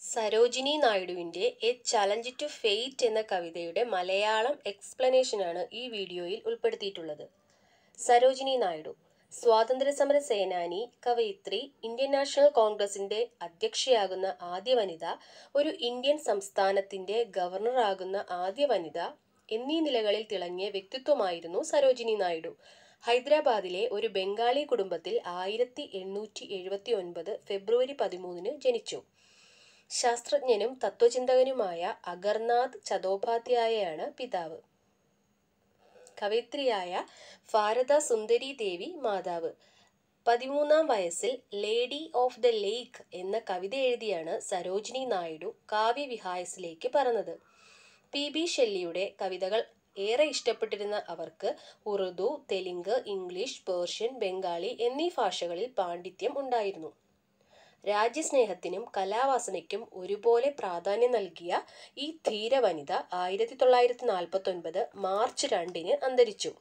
സരോജിനി നായിഡുവിൻ്റെ a challenge to fate എന്ന കവിതയുടെ മലയാളം എക്സ്പ്ലനേഷനാണ് ഈ വീഡിയോയിൽ ഉൾപ്പെടുത്തിയിട്ടുള്ളത് സരോജിനി നായിഡു സ്വാതന്ത്ര്യസമര സേനാനി കവയിത്രി ഇന്ത്യൻ നാഷണൽ കോൺഗ്രസിന്റെ അധ്യക്ഷയാകുന്ന ആദ്യ വനിത ഒരു ഇന്ത്യൻ സംസ്ഥാനത്തിന്റെ ഗവർണറാകുന്ന ആദ്യ വനിത എന്നീ നിലകളിൽ തിളങ്ങിയ വ്യക്തിത്വമായിരുന്നു സരോജിനി നായിഡു ഹൈദരാബാദിലെ ഒരു ബംഗാളി കുടുംബത്തിൽ ആയിരത്തി എണ്ണൂറ്റി എഴുപത്തി ഒൻപത് ഫെബ്രുവരി പതിമൂന്നിന് ജനിച്ചു ശാസ്ത്രജ്ഞനും തത്വചിന്തകനുമായ അഗർനാഥ് ചതോപാധ്യായയാണ് പിതാവ് കവയിത്രിയായ ഭാരത സുന്ദരി ദേവി മാതാവ് പതിമൂന്നാം വയസ്സിൽ ലേഡി ഓഫ് ദ ലേക്ക് എന്ന കവിത എഴുതിയാണ് സരോജിനി നായിഡു കാവ്യവിഹായസിലേക്ക് പറന്നത് പി ബി ഷെല്ലിയുടെ കവിതകൾ ഏറെ ഇഷ്ടപ്പെട്ടിരുന്ന അവർക്ക് ഉറുദു തെലുങ്ക് ഇംഗ്ലീഷ് പേർഷ്യൻ ബംഗാളി എന്നീ ഭാഷകളിൽ പാണ്ഡിത്യം ഉണ്ടായിരുന്നു രാജ്യസ്നേഹത്തിനും കലാവാസനയ്ക്കും ഒരുപോലെ പ്രാധാന്യം നൽകിയ ഈ ധീര വനിത ആയിരത്തി തൊള്ളായിരത്തി നാൽപ്പത്തി ഒൻപത് മാർച്ച് രണ്ടിന് അന്തരിച്ചു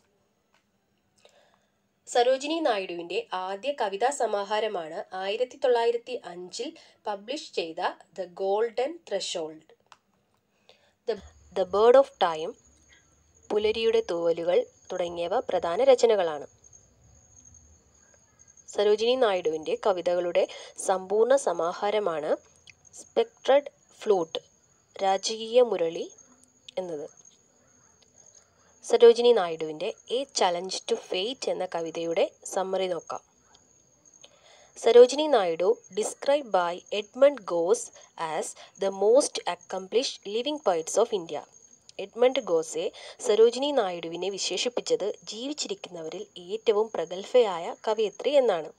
സരോജിനി നായിഡുവിൻ്റെ ആദ്യ കവിതാ സമാഹാരമാണ് ആയിരത്തി തൊള്ളായിരത്തി അഞ്ചിൽ പബ്ലിഷ് ചെയ്ത the golden threshold the bird of time പുലരിയുടെ തൂവലുകൾ തുടങ്ങിയവ പ്രധാന രചനകളാണ് സരോജിനി നായിഡുവിൻ്റെ കവിതകളുടെ സമ്പൂർണ്ണ സമാഹാരമാണ് സ്പെക്ട്രഡ് ഫ്ലൂട്ട് രാജകീയ മുരളി എന്നത് സരോജിനി നായിഡുവിൻ്റെ എ ചലഞ്ച് ടു ഫെയ്റ്റ് എന്ന കവിതയുടെ സമ്മറി നോക്കാം Sarojini Naidu describe by Edmund Gosse as the most accomplished living poets of India Edmund ഗോസെ സരോജിനി നായിഡുവിനെ വിശേഷിപ്പിച്ചത് ജീവിച്ചിരിക്കുന്നവരിൽ ഏറ്റവും പ്രഗത്ഭയായ കവയത്രി എന്നാണ്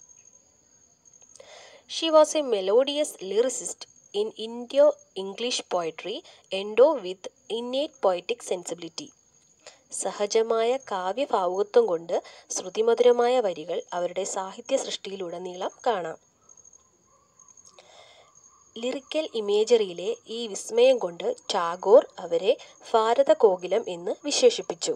she was a melodious lyricist in Indo English poetry endowed with innate poetic sensibility സഹജമായ കാവ്യഭാവുകത്വം കൊണ്ട് ശ്രുതിമധുരമായ വരികൾ അവരുടെ സാഹിത്യ സൃഷ്ടിയിലുടനീളം കാണാം ലിറിക്കൽ ഇമേജറിയിലെ ഈ വിസ്മയം കൊണ്ട് ടാഗോർ അവരെ ഭാരതകോകിലം എന്ന് വിശേഷിപ്പിച്ചു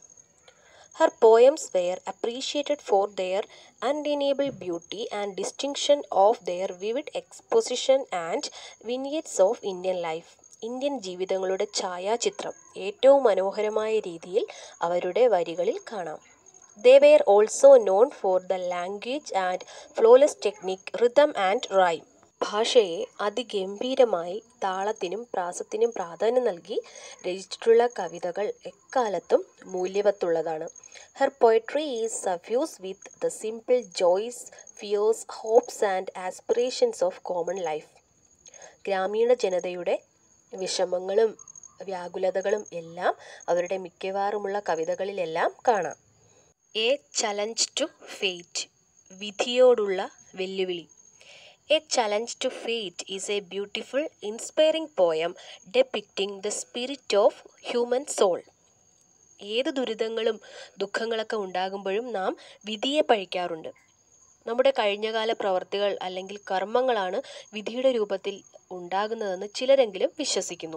her poems were appreciated for their undeniable beauty and distinction of their vivid exposition and vignettes of Indian life Indian ജീവിതങ്ങളുടെ ഛായാചിത്രം ഏറ്റവും മനോഹരമായ രീതിയിൽ അവരുടെ വരികളിൽ കാണാം they were also known for the language and flawless technique rhythm and rhyme ഭാഷയെ അതിഗംഭീരമായി താളത്തിനും പ്രാസത്തിനും പ്രാധാന്യം നൽകി രചിച്ചിട്ടുള്ള കവിതകൾ എക്കാലത്തും മൂല്യവത്തുള്ളതാണ് her poetry is suffused with the simple joys fears hopes and aspirations of common life ഗ്രാമീണ ജനതയുടെ വിഷമങ്ങളും വ്യാകുലതകളും എല്ലാം അവരുടെ മിക്കവാറുമുള്ള കവിതകളിലെല്ലാം കാണാം എ ചലഞ്ച് ടു ഫെയ്റ്റ് വിധിയോടുള്ള വെല്ലുവിളി a challenge to fate is a beautiful inspiring poem depicting the spirit of human soul ഏത് ദുരിതങ്ങളും ദുഃഖങ്ങളൊക്കെ ഉണ്ടാകുമ്പോഴും നാം വിധിയെ പഴിക്കാറുണ്ട് നമ്മുടെ കഴിഞ്ഞകാല പ്രവർത്തികൾ അല്ലെങ്കിൽ കർമ്മങ്ങളാണ് വിധിയുടെ രൂപത്തിൽ ഉണ്ടാകുന്നതെന്ന് ചിലരെങ്കിലും വിശ്വസിക്കുന്നു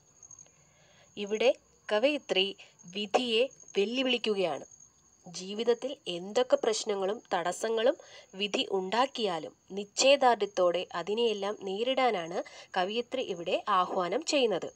ഇവിടെ കവയിത്രി വിധിയെ വെല്ലുവിളിക്കുകയാണ് ജീവിതത്തിൽ എന്തൊക്കെ പ്രശ്നങ്ങളും തടസ്സങ്ങളും വിധി ഉണ്ടാക്കിയാലും നിശ്ചയദാർഢ്യത്തോടെ അതിനെയെല്ലാം നേരിടാനാണ് കവിയത്രി ഇവിടെ ആഹ്വാനം ചെയ്യുന്നത്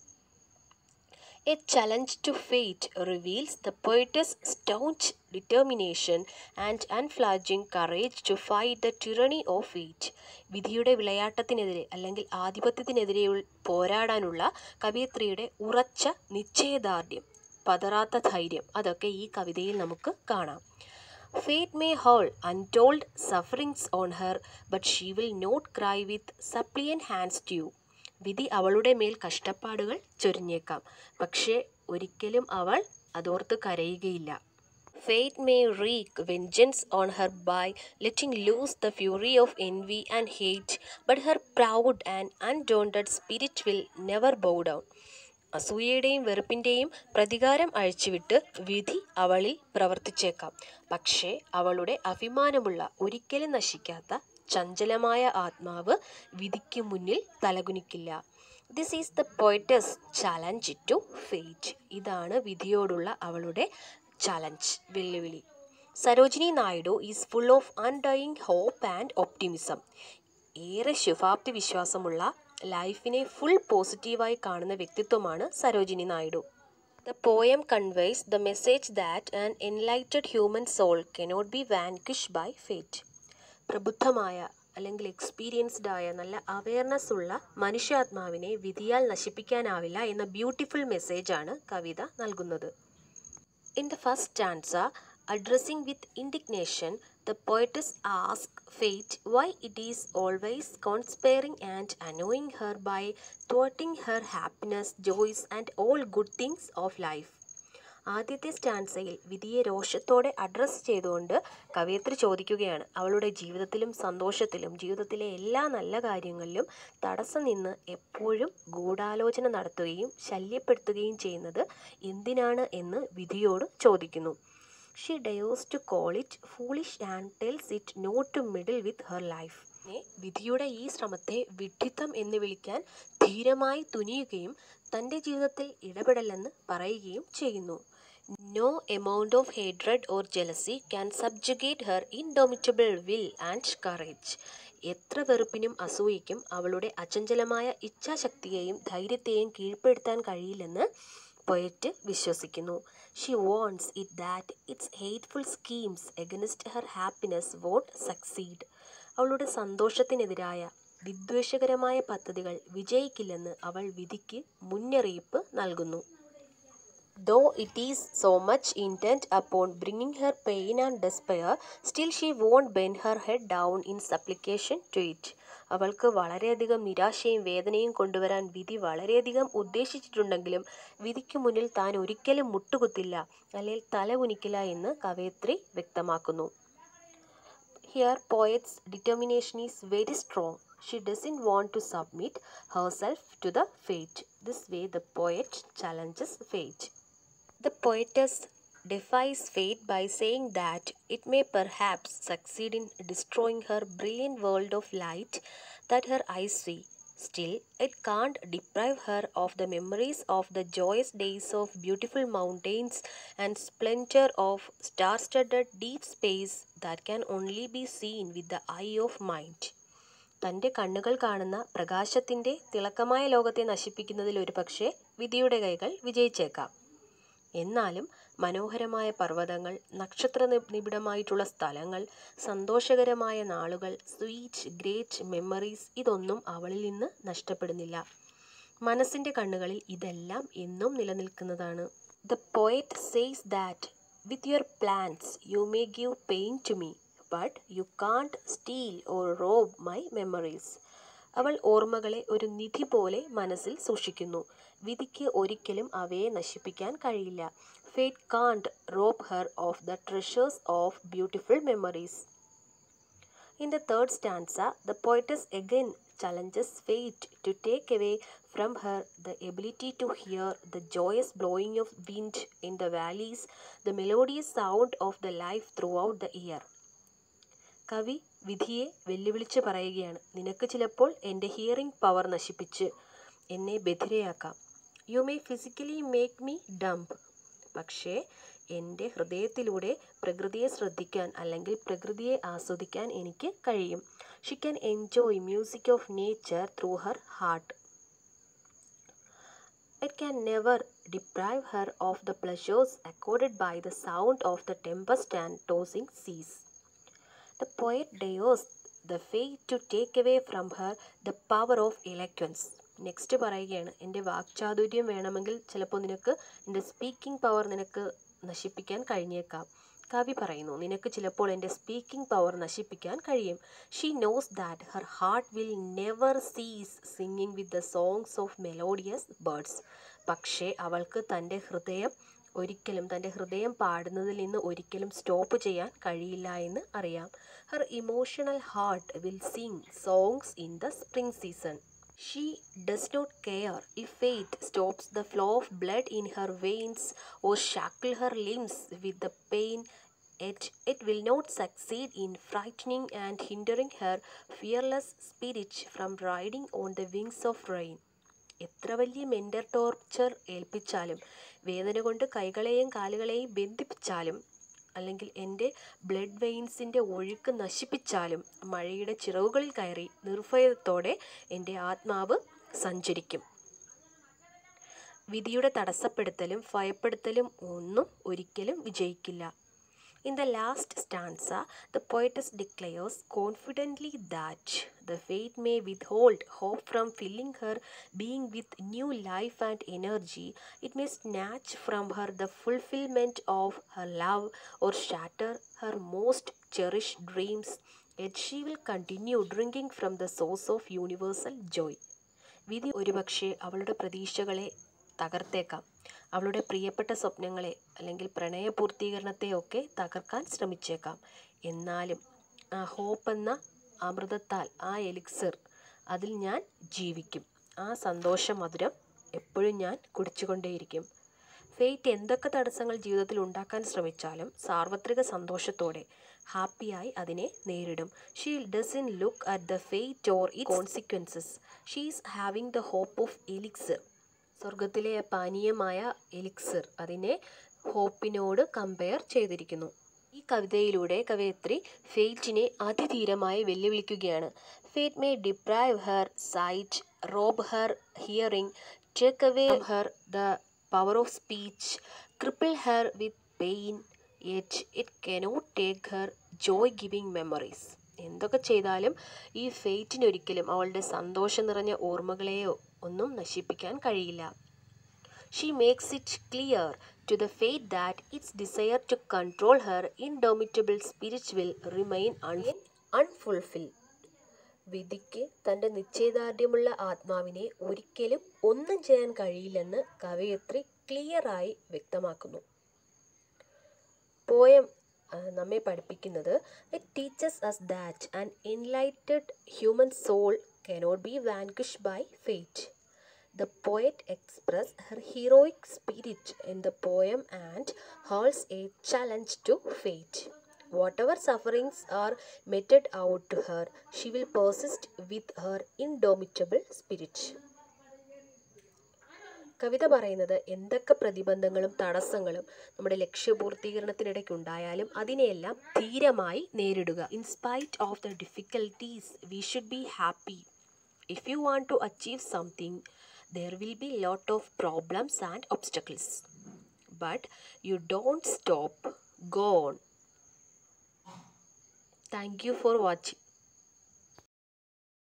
a challenge to fate reveals the poetess staunch determination and unflagging courage to fight the tyranny of fate വിധിയുടെ വിളയാട്ടത്തിനെതിരെ അല്ലെങ്കിൽ ആധിപത്യത്തിനെതിരെ പോരാടാനുള്ള കവിയത്രിയുടെ ഉറച്ച നിശ്ചയദാർഢ്യം പതറാത്ത ധൈര്യം അതൊക്കെ ഈ കവിതയിൽ നമുക്ക് കാണാം fate may hurl untold sufferings on her but she will not cry with suppliant hands to വിധി അവളുടെ മേൽ കഷ്ടപ്പാടുകൾ ചൊരിഞ്ഞേക്കാം പക്ഷേ ഒരിക്കലും അവൾ അതോർത്ത് കരയുകയില്ല fate may wreak vengeance on her by letting loose the fury of envy and hate but her proud and undaunted spirit will never bow down അസൂയയുടെയും വെറുപ്പിൻ്റെയും പ്രതികാരം അഴിച്ചുവിട്ട് വിധി അവളിൽ പ്രവർത്തിച്ചേക്കാം പക്ഷേ അവളുടെ അഭിമാനമുള്ള ഒരിക്കലും നശിക്കാത്ത ചഞ്ചലമായ ആത്മാവ് വിധിക്ക് മുന്നിൽ തലകുനിക്കില്ല this is the poetess challenge to fate ഇതാണ് വിധിയോടുള്ള അവളുടെ ചലഞ്ച് വെല്ലുവിളി Sarojini Naidu is full of undying hope and optimism ഏറെ ശുഭാപ്തി വിശ്വാസമുള്ള ലൈഫിനെ ഫുൾ പോസിറ്റീവായി കാണുന്ന വ്യക്തിത്വമാണ് Sarojini Naidu the poem conveys the message that an enlightened human soul cannot be vanquished by fate പ്രബുദ്ധമായ അല്ലെങ്കിൽ എക്സ്പീരിയൻസ്ഡ് ആയ നല്ല അവയർനെസ് ഉള്ള മനുഷ്യാത്മാവിനെ വിധിയാൽ നശിപ്പിക്കാനാവില്ല എന്ന ബ്യൂട്ടിഫുൾ മെസ്സേജാണ് കവിത നൽകുന്നത് In the first stanza, addressing with indignation, the poetess asks fate why it is always conspiring and annoying her by thwarting her happiness, joys, and all good things of life. ആദ്യത്തെ സ്റ്റാൻസയിൽ വിധിയെ രോഷത്തോടെ address ചെയ്തുകൊണ്ട് കവയത്രി ചോദിക്കുകയാണ് അവളുടെ ജീവിതത്തിലും സന്തോഷത്തിലും ജീവിതത്തിലെ എല്ലാ നല്ല കാര്യങ്ങളിലും തടസ്സം നിന്ന് എപ്പോഴും ഗൂഢാലോചന നടത്തുകയും ശല്യപ്പെടുത്തുകയും ചെയ്യുന്നത് എന്തിനാണ് എന്ന് വിധിയോട് ചോദിക്കുന്നു she dares to call it foolish and tells it not to meddle with her life വിധിയുടെ ഈ ശ്രമത്തെ വിഡ്ഢിത്തം എന്ന് വിളിക്കാൻ ധീരമായി തുനിയുകയും തൻ്റെ ജീവിതത്തിൽ ഇടപെടലെന്ന് പറയുകയും ചെയ്യുന്നു no amount of hatred or jealousy can subjugate her indomitable will and courage എത്ര വെറുപ്പിനും അസൂയയ്ക്കും അവളുടെ അചഞ്ചലമായ ഇച്ഛാശക്തിയെയും ധൈര്യത്തെയും കീഴ്പ്പെടുത്താൻ കഴിയില്ലെന്ന് പൊയറ്റ് വിശ്വസിക്കുന്നു she warns it that its hateful schemes against her happiness won't succeed അവളുടെ സന്തോഷത്തിനെതിരായ വിദ്വേഷകരമായ പദ്ധതികൾ വിജയിക്കില്ലെന്ന് അവൾ വിധിക്ക് മുന്നറിയിപ്പ് നൽകുന്നു though it is so much intent upon bringing her pain and despair still she won't bend her head down in supplication to it അവൾക്ക് വളരെയധികം നിരാശയും വേദനയും കൊണ്ടുവരാൻ വിധി വളരെയധികം ഉദ്ദേശിച്ചിട്ടുണ്ടെങ്കിലും വിധിക്ക് മുന്നിൽ താൻ ഒരിക്കലും മുട്ടുകുത്തില്ല അല്ലെങ്കിൽ തല കുനിക്കില്ല എന്ന് കവയത്രി വ്യക്തമാക്കുന്നു here poet's determination is very strong she doesn't want to submit herself to the fate this way the poet challenges fate The poetess defies fate by saying that it may perhaps succeed in destroying her brilliant world of light that her eyes see. Still, it can't deprive her of the memories of the joyous days of beautiful mountains and splendor of star studded deep space that can only be seen with the eye of mind. തൻ്റെ കണ്ണുകൾ കാണുന്ന പ്രകാശത്തിൻ്റെ തിളക്കമായ ലോകത്തെ നശിപ്പിക്കുന്നതിൽ ഒരുപക്ഷെ വിധിയുടെ കൈകൾ വിജയിച്ചേക്കാം എന്നാലും മനോഹരമായ പർവ്വതങ്ങൾ നക്ഷത്ര നിബിഡമായിട്ടുള്ള സ്ഥലങ്ങൾ സന്തോഷകരമായ നാളുകൾ സ്വീറ്റ് ഗ്രേറ്റ് മെമ്മറീസ് ഇതൊന്നും അവളിൽ നിന്ന് നഷ്ടപ്പെടുന്നില്ല മനസ്സിൻ്റെ കണ്ണുകളിൽ ഇതെല്ലാം എന്നും നിലനിൽക്കുന്നതാണ് the poet says that with your plans you may give pain to me but you can't steal or rob my memories അവൾ ഓർമ്മകളെ ഒരു നിധി പോലെ മനസ്സിൽ സൂക്ഷിക്കുന്നു വിധിക്ക് ഒരിക്കലും അവയെ നശിപ്പിക്കാൻ കഴിയില്ല fate can't rob her of the treasures of beautiful memories in the third stanza the poetess again challenges fate to take away from her the ability to hear the joyous blowing of wind in the valleys, the melodious sound of the life throughout the year. കവി വിധിയെ വെല്ലുവിളിച്ച് പറയുകയാണ് നിനക്ക് ചിലപ്പോൾ എൻ്റെ hearing power നശിപ്പിച്ച് എന്നെ ബധിരയാക്കാം you may physically make me dumb പക്ഷേ എൻ്റെ ഹൃദയത്തിലൂടെ പ്രകൃതിയെ ശ്രദ്ധിക്കാൻ അല്ലെങ്കിൽ പ്രകൃതിയെ ആസ്വദിക്കാൻ എനിക്ക് കഴിയും she can enjoy music of nature through her heart It can never deprive her of the pleasures accorded by the sound of the tempest and tossing seas. The poet dares the fate to take away from her the power of eloquence. Next പറയുകയാണ് എൻ്റെ വാക്ചാതുര്യം വേണമെങ്കിൽ ചിലപ്പോൾ നിനക്ക് എൻ്റെ speaking power നിനക്ക് നശിപ്പിക്കാൻ കഴിഞ്ഞേക്കാം കവി പറയുന്നു നിനക്ക് ചിലപ്പോൾ എൻ്റെ സ്പീക്കിംഗ് പവർ നശിപ്പിക്കാൻ കഴിയും she knows that her heart will never cease singing with the songs of melodious birds പക്ഷേ അവൾക്ക് തൻ്റെ ഹൃദയം ഒരിക്കലും തൻ്റെ ഹൃദയം പാടുന്നതിൽ നിന്ന് ഒരിക്കലും സ്റ്റോപ്പ് ചെയ്യാൻ കഴിയില്ല എന്ന് അറിയാം her emotional heart will sing songs in the spring season She does not care if fate stops the flow of blood in her veins or shackle her limbs with the pain, yet it will not succeed in frightening and hindering her fearless spirit from riding on the wings of rain. എത്ര വലിയ mentor torture ഏൽപ്പിച്ചാലും വേദന കൊണ്ട് കൈകളെയും കാലുകളെയും ബന്ധിപ്പിച്ചാലും അല്ലെങ്കിൽ എൻ്റെ blood വെയിൻസിൻ്റെ ഒഴുക്ക് നശിപ്പിച്ചാലും മഴയുടെ ചിറകുകളിൽ കയറി നിർഭയത്തോടെ എൻ്റെ ആത്മാവ് സഞ്ചരിക്കും വിധിയുടെ തടസ്സപ്പെടുത്തലും ഭയപ്പെടുത്തലും ഒന്നും ഒരിക്കലും വിജയിക്കില്ല In the last stanza, the poetess declares confidently that the fate may withhold hope from filling her being with new life and energy. It may snatch from her the fulfillment of her love or shatter her most cherished dreams. Yet she will continue drinking from the source of universal joy. വിധി ഒരുപക്ഷെ അവളുടെ പ്രതീക്ഷകളെ തകർത്തേക്കാം അവളുടെ പ്രിയപ്പെട്ട സ്വപ്നങ്ങളെ അല്ലെങ്കിൽ പ്രണയപൂർത്തീകരണത്തെയൊക്കെ തകർക്കാൻ ശ്രമിച്ചേക്കാം എന്നാലും ആ ഹോപ്പ് എന്ന അമൃതത്താൽ ആ എലിക്സിർ അതിൽ ഞാൻ ജീവിക്കും ആ സന്തോഷ മധുരം എപ്പോഴും ഞാൻ കുടിച്ചുകൊണ്ടേയിരിക്കും ഫെയ്റ്റ് എന്തൊക്കെ തടസ്സങ്ങൾ ജീവിതത്തിൽ ഉണ്ടാക്കാൻ ശ്രമിച്ചാലും സാർവത്രിക സന്തോഷത്തോടെ ഹാപ്പിയായി അതിനെ നേരിടും she doesn't look at the fate or ഈ consequences she is having the hope of elixir സ്വർഗത്തിലെ പാനീയമായ എലിക്സിർ അതിനെ ഹോപ്പിനോട് കമ്പയർ ചെയ്തിരിക്കുന്നു ഈ കവിതയിലൂടെ കവയത്രി ഫെയ്റ്റിനെ അതിധീരമായി വെല്ലുവിളിക്കുകയാണ് fate may deprive her sight rob her hearing take away her the power of speech cripple her with pain yet it cannot take her joy giving memories എന്തൊക്കെ ചെയ്താലും ഈ ഫെയ്റ്റിനൊരിക്കലും അവളുടെ സന്തോഷം നിറഞ്ഞ ഓർമ്മകളെയോ ഒന്നും നശിപ്പിക്കാൻ കഴിയില്ല she makes it clear to the fate that its desire to control her indomitable spirit will remain unfulfilled വിധിക്ക് തൻ്റെ നിശ്ചയദാർഢ്യമുള്ള ആത്മാവിനെ ഒരിക്കലും ഒന്നും ചെയ്യാൻ കഴിയില്ലെന്ന് കവയത്രി ക്ലിയറായി വ്യക്തമാക്കുന്നു പോയം നമ്മെ പഠിപ്പിക്കുന്നത് it teaches us that an enlightened human soul cannot be vanquished by fate The poet expresses her heroic spirit in the poem and holds a challenge to fate. Whatever sufferings are meted out to her, she will persist with her indomitable spirit. കവിത പറയുന്നത് എന്തൊക്കെ പ്രതിബന്ധങ്ങളും തടസ്സങ്ങളും നമ്മുടെ ലക്ഷ്യപൂർത്തീകരണത്തിനിടയ്ക്ക് ഉണ്ടായാലും അതിനെയെല്ലാം ധീരമായി നേരിടുക in spite of the difficulties we should be happy if you want to achieve something there will be lot of problems and obstacles but you don't stop go on thank you for watching